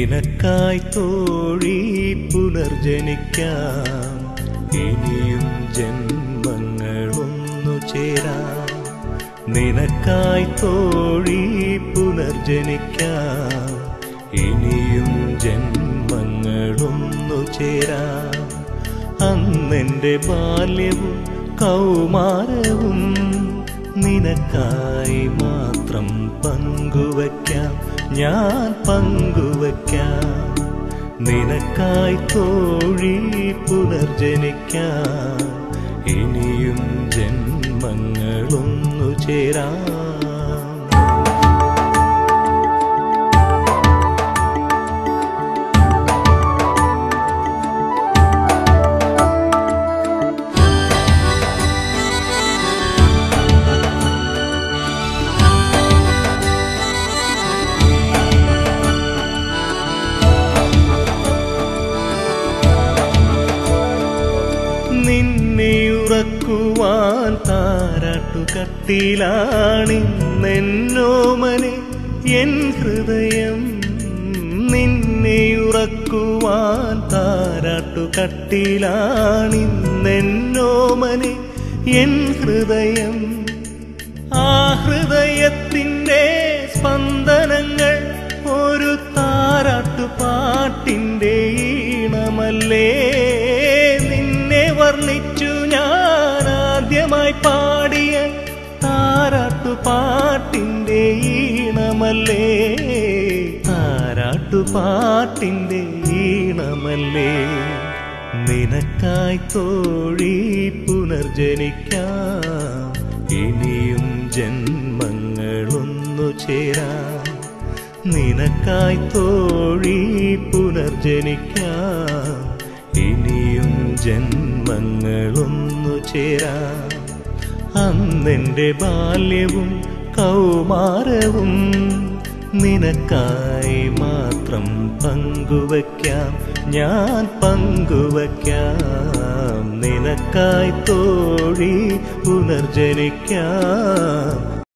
നിനക്കായി തോഴി പുനർജനിക്കാം ഇനിയും ജന്മങ്ങളൊന്നു ചേരാം നിനക്കായി തോഴി പുനർജനിക്കാം ഇനിയും ജന്മങ്ങളൊന്നു ചേരാം അന്നെന്റെ ബാല്യവും കൗമാരവും നിനക്കായി മാത്രം പങ്കുവയ്ക്കാം ഞാൻ പങ്കുവയ്ക്കാം നിനക്കായി തോഴി പുനർജനിക്കാം ഇനിയും ജന്മങ്ങളൊന്നു ചേരാം നിന്നെ ഉറക്കുവാൻ താരാട്ടു കട്ടിലാണിന്നെന്നോമനെ എൻ ഹൃദയം നിന്നെ ഉറക്കുവാൻ താരാട്ടു കട്ടിലാണിന്നെന്നോമനെ എൻ ഹൃദയം ആ ഹൃദയത്തിൻ്റെ സ്പന്ദനങ്ങൾ ഒരു താരാട്ടുപാട്ടിൻ്റെ ഈണമല്ലേ നിന്നെ വർണ്ണിച്ചു ഞാൻ ആദ്യമായി പാടിയ താരാട്ടുപാട്ടിൻ്റെ ഈണമല്ലേ താരാട്ടുപാട്ടിൻ്റെ ഈണമല്ലേ നിനക്കായി തോഴി പുനർജനിക്കാം ഇനിയും ജന്മങ്ങളൊന്നു ചേരാം നിനക്കായി തോഴി പുനർജനിക്കാം ഇനിയും ജന്മങ്ങളൊന്നു ചേരാം അന്നെന്റെ ബാല്യവും കൗമാരവും നിനക്കായി മാത്രം പങ്കുവയ്ക്കാം ഞാൻ പങ്കുവയ്ക്കാം നിനക്കായി തോഴി പുനർജനിക്കാം